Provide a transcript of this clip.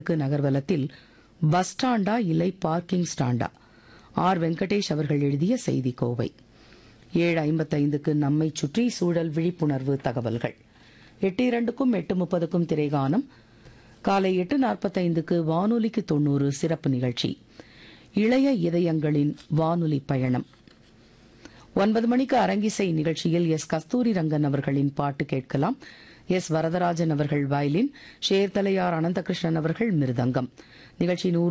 க்கு நகர்வலத்தில் பஸ் ஸ்டாண்டா இல்லை parking ஸ்டாண்டா R Venkatesh அவர்கள் எழுதிய செய்தி கோவை ஏழு ஐம்பத்தைந்துக்கு நம்மை சுற்றி சூழல் விழிப்புணர்வு தகவல்கள் எட்டு இரண்டுக்கும் எட்டு முப்பதுக்கும் திரைகானம் காலை எட்டு நாற்பத்தைந்துக்கு வானொலிக்கு தொண்ணூறு சிறப்பு நிகழ்ச்சி இளைய இதயங்களின் வானொலி பயணம் ஒன்பது மணிக்கு அரங்கிசை நிகழ்ச்சியில் எஸ் கஸ்தூரி ரங்கன் அவர்களின் பாட்டு கேட்கலாம் எஸ் வரதராஜன் அவர்கள் வயலின் ஷேர்தலையார் அனந்தகிருஷ்ணன் அவர்கள் மிருதங்கம் நிகழ்ச்சி நூறு